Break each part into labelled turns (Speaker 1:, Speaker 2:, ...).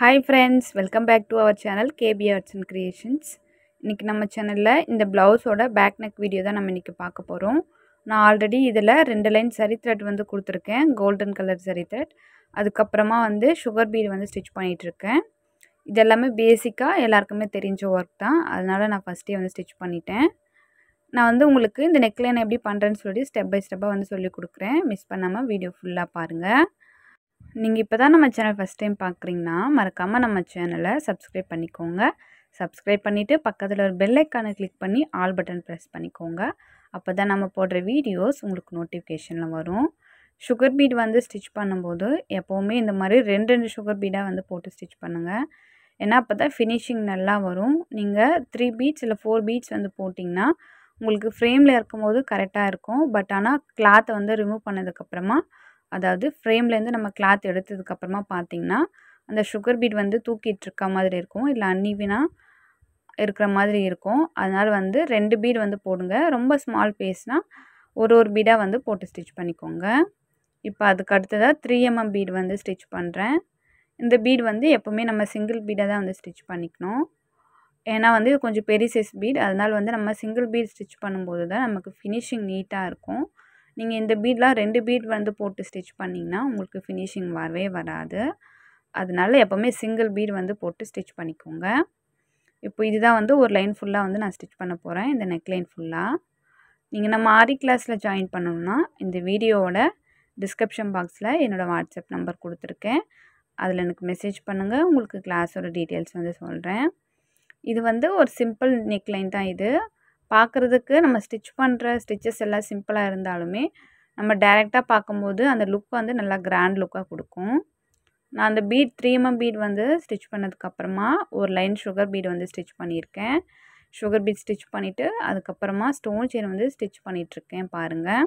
Speaker 1: hi friends welcome back to our channel KP arts and creations இன்றைக்கி நம்ம சேனலில் இந்த ப்ளவுஸோட பேக் நெக் வீடியோ தான் நம்ம இன்றைக்கி பார்க்க போகிறோம் நான் ஆல்ரெடி இதில் ரெண்டு லைன் சரி த்ரெட் வந்து கொடுத்துருக்கேன் கோல்டன் கலர் சரி த்ரெட் அதுக்கப்புறமா வந்து சுகர் பீடு வந்து ஸ்டிச் பண்ணிகிட்ருக்கேன் இது எல்லாமே பேசிக்காக எல்லாருக்குமே தெரிஞ்ச ஒர்க் தான் அதனால் நான் ஃபஸ்ட்டே வந்து ஸ்டிச் பண்ணிட்டேன் நான் வந்து உங்களுக்கு இந்த நெக்லைன் எப்படி பண்ணுறேன்னு சொல்லி ஸ்டெப் பை ஸ்டெப்பாக வந்து சொல்லி கொடுக்குறேன் மிஸ் பண்ணாமல் வீடியோ ஃபுல்லாக பாருங்கள் நீங்கள் இப்போ தான் நம்ம சேனல் ஃபஸ்ட் டைம் பார்க்குறீங்கன்னா மறக்காமல் நம்ம சேனலை சப்ஸ்கிரைப் பண்ணிக்கோங்க சப்ஸ்கிரைப் பண்ணிவிட்டு பக்கத்தில் ஒரு பெல் ஐக்கானை கிளிக் பண்ணி ஆல் பட்டன் ப்ரெஸ் பண்ணிக்கோங்க அப்போ தான் நம்ம போடுற வீடியோஸ் உங்களுக்கு நோட்டிஃபிகேஷனில் வரும் சுகர் பீட் வந்து ஸ்டிச் பண்ணும்போது எப்போவுமே இந்த மாதிரி ரெண்டு ரெண்டு சுகர் பீடாக வந்து போட்டு ஸ்டிச் பண்ணுங்கள் ஏன்னா அப்போ தான் ஃபினிஷிங் நல்லா வரும் நீங்கள் த்ரீ பீட்ஸ் இல்லை ஃபோர் பீட்ஸ் வந்து போட்டிங்கன்னா உங்களுக்கு ஃப்ரேமில் இருக்கும்போது கரெக்டாக இருக்கும் பட் ஆனால் கிளாத்தை வந்து ரிமூவ் பண்ணதுக்கப்புறமா அதாவது ஃப்ரேம்லேருந்து நம்ம கிளாத் எடுத்ததுக்கப்புறமா பார்த்திங்கன்னா அந்த சுகர் பீட் வந்து தூக்கிட்டு இருக்க மாதிரி இருக்கும் இல்லை அன்னிவினாக இருக்கிற மாதிரி இருக்கும் அதனால் வந்து ரெண்டு பீட் வந்து போடுங்க ரொம்ப ஸ்மால் பேஸ்னால் ஒரு ஒரு பீடாக வந்து போட்டு ஸ்டிச் பண்ணிக்கோங்க இப்போ அதுக்கு அடுத்ததாக த்ரீ எம்எம் பீட் வந்து ஸ்டிச் பண்ணுறேன் இந்த பீட் வந்து எப்போவுமே நம்ம சிங்கிள் பீடாக தான் வந்து ஸ்டிச் பண்ணிக்கணும் ஏன்னா வந்து இது கொஞ்சம் பெரிய சைஸ் பீட் அதனால் வந்து நம்ம சிங்கிள் பீட் ஸ்டிச் பண்ணும்போது தான் நமக்கு ஃபினிஷிங் நீட்டாக இருக்கும் நீங்கள் இந்த பீட்லாம் ரெண்டு பீட் வந்து போட்டு ஸ்டிச் பண்ணிங்கன்னா உங்களுக்கு ஃபினிஷிங் வரவே வராது அதனால எப்போவுமே சிங்கிள் பீட் வந்து போட்டு ஸ்டிச் பண்ணிக்கோங்க இப்போ இதுதான் வந்து ஒரு லைன் ஃபுல்லாக வந்து நான் ஸ்டிச் பண்ண போகிறேன் இந்த நெக் லைன் ஃபுல்லாக நீங்கள் நம்ம ஆரி கிளாஸில் ஜாயின் பண்ணணும்னா இந்த வீடியோவோட டிஸ்கிரிப்ஷன் பாக்ஸில் என்னோடய வாட்ஸ்அப் நம்பர் கொடுத்துருக்கேன் அதில் எனக்கு மெசேஜ் பண்ணுங்கள் உங்களுக்கு கிளாஸோட டீட்டெயில்ஸ் வந்து சொல்கிறேன் இது வந்து ஒரு சிம்பிள் நெக் லைன் தான் இது பார்க்குறதுக்கு நம்ம ஸ்டிச் பண்ணுற ஸ்டிச்சஸ் எல்லாம் சிம்பிளாக இருந்தாலுமே நம்ம டைரெக்டாக பார்க்கும்போது அந்த லுக் வந்து நல்லா கிராண்ட் லுக்காக கொடுக்கும் நான் அந்த பீட் த்ரீ எம்எம் பீட் வந்து ஸ்டிச் பண்ணதுக்கப்புறமா ஒரு லைன் சுகர் பீட் வந்து ஸ்டிச் பண்ணியிருக்கேன் சுகர் பீட் ஸ்டிச் பண்ணிவிட்டு அதுக்கப்புறமா ஸ்டோன் செயின் வந்து ஸ்டிச் பண்ணிகிட்ருக்கேன் பாருங்கள்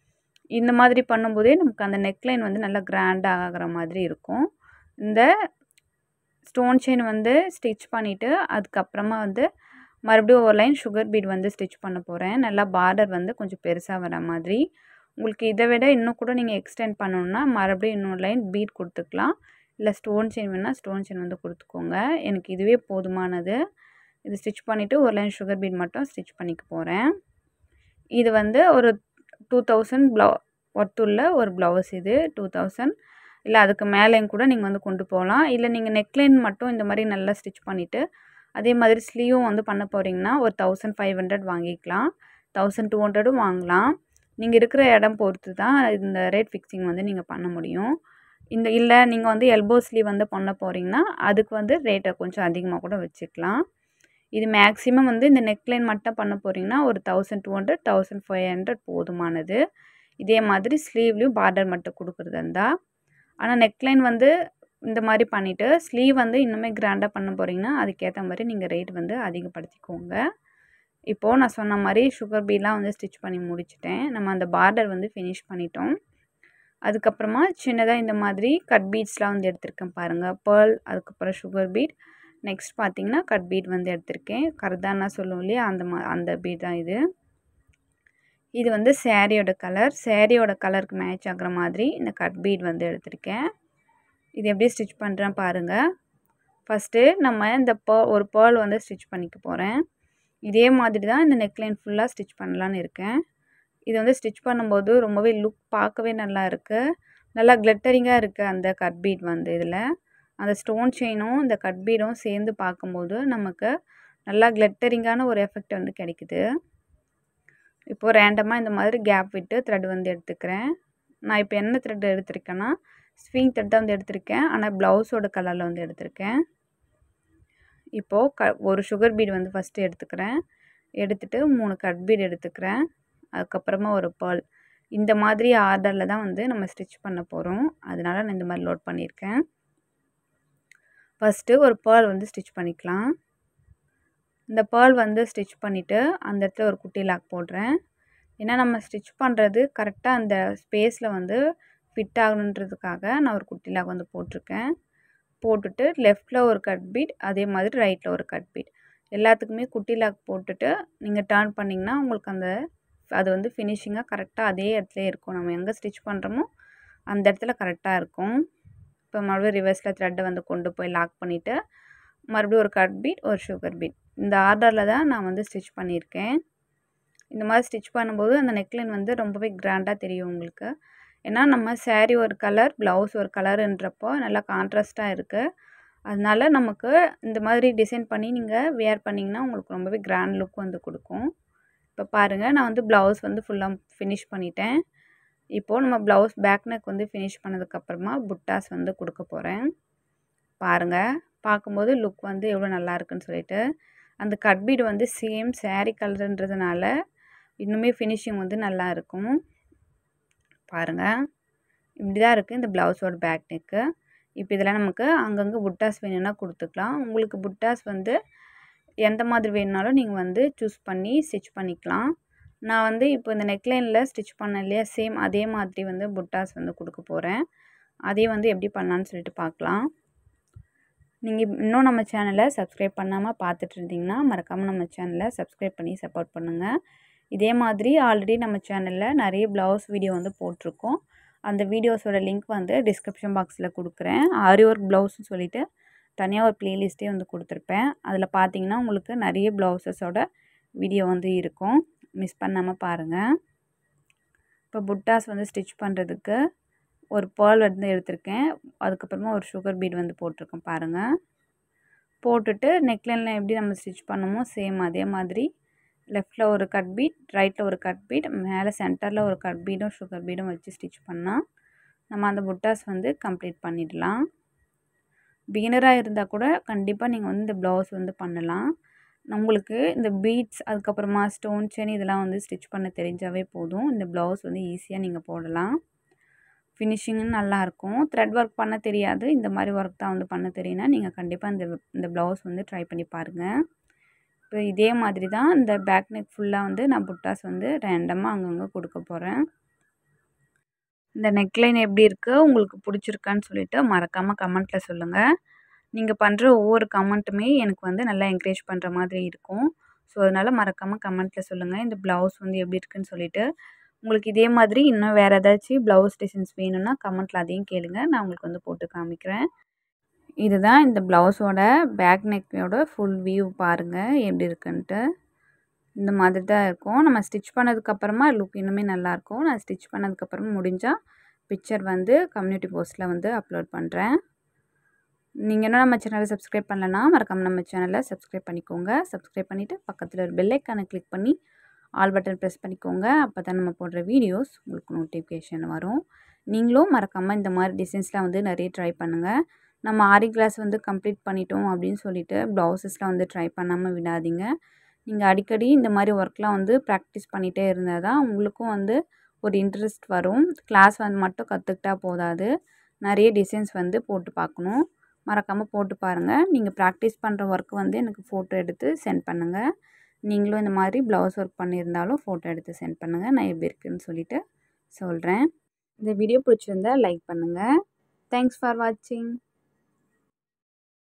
Speaker 1: இந்த மாதிரி பண்ணும்போதே நமக்கு அந்த நெக்லைன் வந்து நல்லா கிராண்டாக ஆகிற மாதிரி இருக்கும் இந்த ஸ்டோன் செயின் வந்து ஸ்டிச் பண்ணிவிட்டு அதுக்கப்புறமா வந்து மறுபடியும் ஒரு லைன் சுகர் பீட் வந்து ஸ்டிச் பண்ண போகிறேன் நல்லா பார்டர் வந்து கொஞ்சம் பெருசாக வர மாதிரி உங்களுக்கு இதை விட இன்னும் கூட நீங்கள் எக்ஸ்டெண்ட் பண்ணணுன்னா மறுபடியும் இன்னொரு லைன் பீட் கொடுத்துக்கலாம் இல்லை ஸ்டோன் செயின் வேணால் ஸ்டோன் செயின் வந்து கொடுத்துக்கோங்க எனக்கு இதுவே போதுமானது இது ஸ்டிச் பண்ணிவிட்டு ஒரு லைன் சுகர் பீட் மட்டும் ஸ்டிச் பண்ணிக்க போகிறேன் இது வந்து ஒரு டூ தௌசண்ட் ப்ளவு ஒர்த்துள்ள ஒரு ப்ளவுஸ் இது டூ தௌசண்ட் இல்லை அதுக்கு மேலேயும் கூட நீங்கள் வந்து கொண்டு போகலாம் இல்லை நீங்கள் நெக்லைன் மட்டும் இந்த மாதிரி நல்லா ஸ்டிச் பண்ணிவிட்டு அதே மாதிரி ஸ்லீவும் வந்து பண்ண போகிறீங்கன்னா ஒரு தௌசண்ட் ஃபைவ் ஹண்ட்ரட் வாங்கிக்கலாம் தௌசண்ட் டூ ஹண்ட்ரடும் வாங்கலாம் நீங்கள் இருக்கிற இடம் பொறுத்து தான் இந்த ரேட் ஃபிக்ஸிங் வந்து நீங்கள் பண்ண முடியும் இந்த இல்லை நீங்கள் வந்து எல்போ ஸ்லீவ் வந்து பண்ண போகிறீங்கன்னா அதுக்கு வந்து ரேட்டை கொஞ்சம் அதிகமாக கூட வச்சுக்கலாம் இது மேக்ஸிமம் வந்து இந்த நெக்லைன் மட்டும் பண்ண போகிறீங்கன்னா ஒரு thousand two hundred thousand five hundred போதுமானது இதே மாதிரி ஸ்லீவ்லேயும் பார்டர் மட்டும் கொடுக்குறது இருந்தால் ஆனால் நெக்லைன் வந்து இந்த மாதிரி பண்ணிவிட்டு ஸ்லீவ் வந்து இன்னுமே கிராண்டாக பண்ண போகிறீங்கன்னா அதுக்கேற்ற மாதிரி நீங்கள் ரேட் வந்து அதிகப்படுத்திக்கோங்க இப்போது நான் சொன்ன மாதிரி சுகர் பீலாம் வந்து ஸ்டிச் பண்ணி முடிச்சிட்டேன் நம்ம அந்த பார்டர் வந்து ஃபினிஷ் பண்ணிட்டோம் அதுக்கப்புறமா சின்னதாக இந்த மாதிரி கட் பீட்ஸ்லாம் வந்து எடுத்திருக்கேன் பாருங்கள் பேர்ல் அதுக்கப்புறம் சுகர் பீட் நெக்ஸ்ட் பார்த்திங்கன்னா கட் பீட் வந்து எடுத்திருக்கேன் கர்தானா சொல்லுவோம் இல்லையா அந்த மா அந்த பீட் தான் இது இது வந்து சேரீயோட கலர் சேரீயோட கலருக்கு மேட்ச் ஆகிற மாதிரி இந்த கட் பீட் வந்து எடுத்திருக்கேன் இது எப்படி ஸ்டிச் பண்ணுறேன் பாருங்கள் ஃபஸ்ட்டு நம்ம இந்த பே ஒரு பேர்ல் வந்து ஸ்டிச் பண்ணிக்க போகிறேன் இதே மாதிரி தான் இந்த நெக்லைன் ஃபுல்லாக ஸ்டிச் பண்ணலான்னு இருக்கேன் இது வந்து ஸ்டிச் பண்ணும்போது ரொம்பவே லுக் பார்க்கவே நல்லா இருக்குது நல்லா கிளட்டரிங்காக இருக்குது அந்த கட் பீட் வந்து இதில் அந்த ஸ்டோன் செயினும் இந்த கட் பீடும் சேர்ந்து பார்க்கும்போது நமக்கு நல்லா கிளட்டரிங்கான ஒரு எஃபெக்ட் வந்து கிடைக்குது இப்போது ரேண்டமாக இந்த மாதிரி கேப் விட்டு த்ரெட் வந்து எடுத்துக்கிறேன் நான் இப்போ என்ன த்ரெட் எடுத்திருக்கேன்னா ஸ்விங் த்ரெட் தான் வந்து எடுத்திருக்கேன் ஆனால் ப்ளவுஸோட கலரில் வந்து எடுத்திருக்கேன் இப்போது க ஒரு சுகர் பீட் வந்து ஃபஸ்ட்டு எடுத்துக்கிறேன் எடுத்துகிட்டு மூணு கட் பீட் எடுத்துக்கிறேன் அதுக்கப்புறமா ஒரு பேர்ல் இந்த மாதிரி ஆர்டரில் தான் வந்து நம்ம ஸ்டிச் பண்ண போகிறோம் அதனால் நான் இந்த மாதிரி லோட் பண்ணியிருக்கேன் ஃபஸ்ட்டு ஒரு பேர்ல் வந்து ஸ்டிச் பண்ணிக்கலாம் இந்த பேர்ல் வந்து ஸ்டிச் பண்ணிவிட்டு அந்த இடத்துல ஒரு குட்டி லாக் போடுறேன் ஏன்னா நம்ம ஸ்டிச் பண்ணுறது கரெக்டாக அந்த ஸ்பேஸில் வந்து ஃபிட் ஆகணுன்றதுக்காக நான் ஒரு குட்டி லாக் வந்து போட்டிருக்கேன் போட்டுட்டு லெஃப்டில் ஒரு கட் பீட் அதே மாதிரி ரைட்டில் ஒரு கட் பீட் எல்லாத்துக்குமே குட்டி லாக் போட்டுட்டு நீங்கள் டேர்ன் பண்ணிங்கன்னா உங்களுக்கு அந்த அது வந்து ஃபினிஷிங்காக கரெக்டாக அதே இடத்துல இருக்கும் நம்ம எங்கே ஸ்டிச் பண்ணுறோமோ அந்த இடத்துல கரெக்டாக இருக்கும் இப்போ மறுபடியும் ரிவர்ஸில் த்ரெட்டை வந்து கொண்டு போய் லாக் பண்ணிவிட்டு மறுபடியும் ஒரு கட் பீட் ஒரு சுகர் பீட் இந்த ஆர்டரில் தான் நான் வந்து ஸ்டிச் பண்ணியிருக்கேன் இந்த மாதிரி ஸ்டிச் பண்ணும்போது அந்த நெக்லைன் வந்து ரொம்பவே கிராண்டாக தெரியும் உங்களுக்கு ஏன்னா நம்ம சேரீ ஒரு கலர் ப்ளவுஸ் ஒரு கலருன்றப்போ நல்லா கான்ட்ராஸ்ட்டாக இருக்குது அதனால நமக்கு இந்த மாதிரி டிசைன் பண்ணி நீங்கள் வேர் பண்ணிங்கன்னா உங்களுக்கு ரொம்பவே கிராண்ட் லுக் வந்து கொடுக்கும் இப்போ பாருங்கள் நான் வந்து ப்ளவுஸ் வந்து ஃபுல்லாக ஃபினிஷ் பண்ணிட்டேன் இப்போது நம்ம ப்ளவுஸ் பேக் நெக் வந்து ஃபினிஷ் பண்ணதுக்கப்புறமா புட்டாஸ் வந்து கொடுக்க போகிறேன் பாருங்கள் பார்க்கும்போது லுக் வந்து எவ்வளோ நல்லா இருக்குன்னு சொல்லிட்டு அந்த கட் பீடு வந்து சேம் சேரீ கலருன்றதுனால இன்னுமே ஃபினிஷிங் வந்து நல்லா இருக்கும் பாருங்கள் இப்படி தான் இருக்குது இந்த ப்ளவுஸோட பேக் நெக்கு இப்போ இதெல்லாம் நமக்கு அங்கங்கே புட்டாஸ் வேணும்னா கொடுத்துக்கலாம் உங்களுக்கு புட்டாஸ் வந்து எந்த மாதிரி வேணுனாலும் நீங்கள் வந்து சூஸ் பண்ணி ஸ்டிச் பண்ணிக்கலாம் நான் வந்து இப்போ இந்த நெக்லைனில் ஸ்டிச் பண்ண இல்லையா சேம் அதே மாதிரி வந்து புட்டாஸ் வந்து கொடுக்க போகிறேன் அதே வந்து எப்படி பண்ணலான்னு சொல்லிட்டு பார்க்கலாம் நீங்கள் இன்னும் நம்ம சேனலை சப்ஸ்கிரைப் பண்ணாமல் பார்த்துட்டு இருந்தீங்கன்னா மறக்காமல் நம்ம சேனலை சப்ஸ்கிரைப் பண்ணி சப்போர்ட் பண்ணுங்கள் இதே மாதிரி ஆல்ரெடி நம்ம சேனலில் நிறைய ப்ளவுஸ் வீடியோ வந்து போட்டிருக்கோம் அந்த வீடியோஸோட லிங்க் வந்து டிஸ்கிரிப்ஷன் பாக்ஸில் கொடுக்குறேன் ஆரி ஒர்க் ப்ளவுஸ்னு சொல்லிவிட்டு தனியாக ஒரு ப்ளேலிஸ்ட்டே வந்து கொடுத்துருப்பேன் அதில் பார்த்தீங்கன்னா உங்களுக்கு நிறைய ப்ளவுசஸோட வீடியோ வந்து இருக்கும் மிஸ் பண்ணாமல் பாருங்கள் இப்போ புட்டாஸ் வந்து ஸ்டிச் பண்ணுறதுக்கு ஒரு பேர்ல் வந்து எடுத்திருக்கேன் அதுக்கப்புறமா ஒரு சுகர் பீட் வந்து போட்டிருக்கேன் பாருங்கள் போட்டுட்டு நெக்லைனில் எப்படி நம்ம ஸ்டிச் பண்ணமோ சேம் அதே மாதிரி லெஃப்டில் ஒரு கட் பீட் ரைட்டில் ஒரு கட் பீட் மேலே சென்டரில் ஒரு கட் பீடும் சுகர் பீடும் வச்சு ஸ்டிச் பண்ணால் நம்ம அந்த புட்டாஸ் வந்து கம்ப்ளீட் பண்ணிடலாம் பிகினராக இருந்தால் கூட கண்டிப்பாக நீங்கள் வந்து இந்த ப்ளவுஸ் வந்து பண்ணலாம் உங்களுக்கு இந்த பீட்ஸ் அதுக்கப்புறமா ஸ்டோன் செயின் இதெல்லாம் வந்து ஸ்டிச் பண்ண தெரிஞ்சாவே போதும் இந்த ப்ளவுஸ் வந்து ஈஸியாக நீங்கள் போடலாம் ஃபினிஷிங்கும் நல்லாயிருக்கும் த்ரெட் ஒர்க் பண்ண தெரியாது இந்த மாதிரி ஒர்க் தான் வந்து பண்ண தெரியும்னா நீங்கள் கண்டிப்பாக இந்த இந்த ப்ளவுஸ் வந்து ட்ரை பண்ணி பாருங்கள் இப்போ இதே மாதிரி தான் இந்த பேக் நெக் ஃபுல்லாக வந்து நான் புட்டாஸ் வந்து ரேண்டமாக அங்கங்கே கொடுக்க போகிறேன் இந்த நெக்லைன் எப்படி இருக்குது உங்களுக்கு பிடிச்சிருக்கான்னு சொல்லிட்டு மறக்காமல் கமெண்ட்டில் சொல்லுங்கள் நீங்கள் பண்ணுற ஒவ்வொரு கமெண்ட்டுமே எனக்கு வந்து நல்லா என்கரேஜ் பண்ணுற மாதிரி இருக்கும் ஸோ அதனால் மறக்காமல் கமெண்ட்டில் சொல்லுங்கள் இந்த ப்ளவுஸ் வந்து எப்படி இருக்குன்னு சொல்லிட்டு உங்களுக்கு இதே மாதிரி இன்னும் வேறு ஏதாச்சும் ப்ளவுஸ் டிசைன்ஸ் வேணும்னா கமெண்ட்டில் அதையும் கேளுங்க நான் உங்களுக்கு வந்து போட்டு காமிக்கிறேன் இதுதான் இந்த ப்ளவுஸோட பேக் நெக்கோட ஃபுல் வியூ பாருங்கள் எப்படி இருக்குன்ட்டு இந்த மாதிரி தான் இருக்கும் நம்ம ஸ்டிச் பண்ணதுக்கப்புறமா லுக் இன்னுமே நல்லாயிருக்கும் நான் ஸ்டிச் பண்ணதுக்கப்புறமா முடிஞ்சால் பிக்சர் வந்து கம்யூனிட்டி போஸ்ட்டில் வந்து அப்லோட் பண்ணுறேன் நீங்கள் இன்னும் நம்ம சேனலை சப்ஸ்கிரைப் பண்ணலன்னா மறக்காமல் நம்ம சேனலை சப்ஸ்கிரைப் பண்ணிக்கோங்க சப்ஸ்கிரைப் பண்ணிவிட்டு பக்கத்தில் ஒரு பெல் ஐக்கானை கிளிக் பண்ணி ஆல் பட்டன் ப்ரெஸ் பண்ணிக்கோங்க அப்போ தான் நம்ம போடுற வீடியோஸ் உங்களுக்கு நோட்டிஃபிகேஷன் வரும் நீங்களும் மறக்காமல் இந்த மாதிரி டிசைன்ஸ்லாம் வந்து நிறைய ட்ரை பண்ணுங்கள் நம்ம ஆரி கிளாஸ் வந்து கம்ப்ளீட் பண்ணிட்டோம் அப்படின்னு சொல்லிட்டு ப்ளவுசஸ்லாம் வந்து ட்ரை பண்ணாமல் விடாதீங்க நீங்கள் அடிக்கடி இந்த மாதிரி ஒர்க்லாம் வந்து ப்ராக்டிஸ் பண்ணிகிட்டே இருந்தால் தான் உங்களுக்கும் வந்து ஒரு இன்ட்ரெஸ்ட் வரும் கிளாஸ் வந்து மட்டும் கற்றுக்கிட்டா போதாது நிறைய டிசைன்ஸ் வந்து போட்டு பார்க்கணும் மறக்காமல் போட்டு பாருங்கள் நீங்கள் ப்ராக்டிஸ் பண்ணுற ஒர்க் வந்து எனக்கு ஃபோட்டோ எடுத்து சென்ட் பண்ணுங்கள் நீங்களும் இந்த மாதிரி ப்ளவுஸ் ஒர்க் பண்ணியிருந்தாலும் ஃபோட்டோ எடுத்து சென்ட் பண்ணுங்கள் நான் எப்படி இருக்குன்னு சொல்லிவிட்டு சொல்கிறேன் இந்த வீடியோ பிடிச்சிருந்தா லைக் பண்ணுங்கள் தேங்க்ஸ் ஃபார் வாட்சிங்